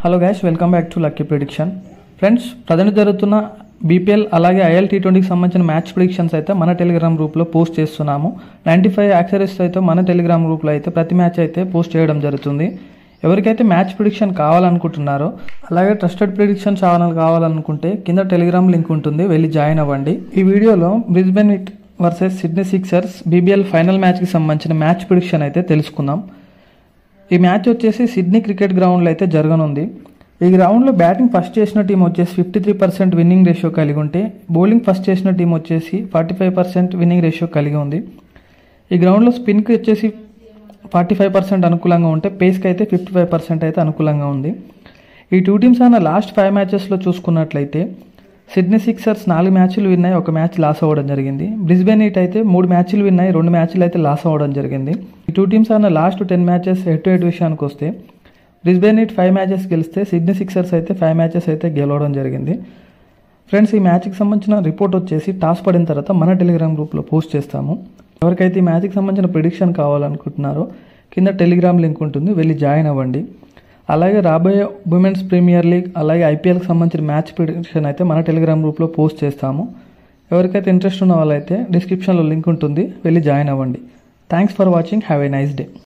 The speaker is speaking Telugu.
hello guys welcome back to lucky prediction friends present జరుగుతున్న బీపీఎల్ అలాగే ఐఎల్ టీ ట్వంటీకి సంబంధించిన మ్యాచ్ ప్రిడిక్షన్స్ అయితే మన టెలిగ్రామ్ గ్రూప్లో పోస్ట్ చేస్తున్నాము నైంటీ ఫైవ్ యాక్సరీస్ అయితే మన టెలిగ్రామ్ గ్రూప్లో అయితే ప్రతి మ్యాచ్ అయితే పోస్ట్ చేయడం జరుగుతుంది ఎవరికైతే మ్యాచ్ ప్రిడిక్షన్ కావాలనుకుంటున్నారో అలాగే ట్రస్టెడ్ ప్రిడిక్షన్ ఛానల్ కావాలనుకుంటే కింద టెలిగ్రామ్ లింక్ ఉంటుంది వెళ్ళి జాయిన్ అవ్వండి ఈ వీడియోలో Brisbane Heat versus Sydney Sixers BBL final మ్యాచ్కి సంబంధించిన మ్యాచ్ ప్రిడిక్షన్ అయితే తెలుసుకుందాం ఈ మ్యాచ్ వచ్చేసి సిడ్నీ క్రికెట్ గ్రౌండ్లో అయితే జరగనుంది ఈ గ్రౌండ్లో బ్యాటింగ్ ఫస్ట్ చేసిన టీం వచ్చేసి fifty three percent winning ratio కలిగి ఉంటే బౌలింగ్ ఫస్ట్ చేసిన టీం వచ్చేసి forty five percent winning ratio కలిగి ఉంది ఈ గ్రౌండ్లో స్పిన్కి వచ్చేసి ఫార్టీ ఫైవ్ పర్సెంట్ అనుకూలంగా ఉంటే పేస్కి అయితే ఫిఫ్టీ ఫైవ్ పర్సెంట్ అయితే అనుకూలంగా ఉంది ఈ టూ టీమ్స్ అన్న లాస్ట్ ఫైవ్ మ్యాచెస్లో చూసుకున్నట్లయితే సిడ్నీ సిక్సర్స్ నాలుగు మ్యాచ్లు విన్నాయి ఒక మ్యాచ్ లాస్ అవ్వడం జరిగింది బ్రిస్బెన్ హీట్ అయితే మూడు మ్యాచ్లు విన్నాయి రెండు మ్యాచ్లు అయితే లాస్ అవ్వడం జరిగింది ఈ టూ టీమ్స్ అన్న last ten matches head to head విషయానికి వస్తే బ్రిస్బెన్ హీట్ ఫైవ్ మ్యాచెస్ గెలిస్తే సిడ్నీ సిక్సర్స్ అయితే ఫైవ్ మ్యాచెస్ అయితే గెలవడం జరిగింది ఫ్రెండ్స్ ఈ మ్యాచ్కి సంబంధించిన రిపోర్ట్ వచ్చేసి టాస్ పడిన తర్వాత మన టెలిగ్రామ్ గ్రూప్లో పోస్ట్ చేస్తాము ఎవరికైతే ఈ మ్యాచ్కి సంబంధించిన ప్రిడిక్షన్ కావాలనుకుంటున్నారో కింద టెలిగ్రామ్ లింక్ ఉంటుంది వెళ్ళి జాయిన్ అవ్వండి అలాగే రాబోయే ఉమెన్స్ ప్రీమియర్ లీగ్ అలాగే ఐపీఎల్కి సంబంధించిన మ్యాచ్ ప్రిడిక్షన్ అయితే మన టెలిగ్రామ్ గ్రూప్లో పోస్ట్ చేస్తాము ఎవరికైతే ఇంట్రెస్ట్ ఉన్న వాళ్ళైతే డిస్క్రిప్షన్లో లింక్ ఉంటుంది వెళ్ళి జాయిన్ అవ్వండి thanks for watching have a nice day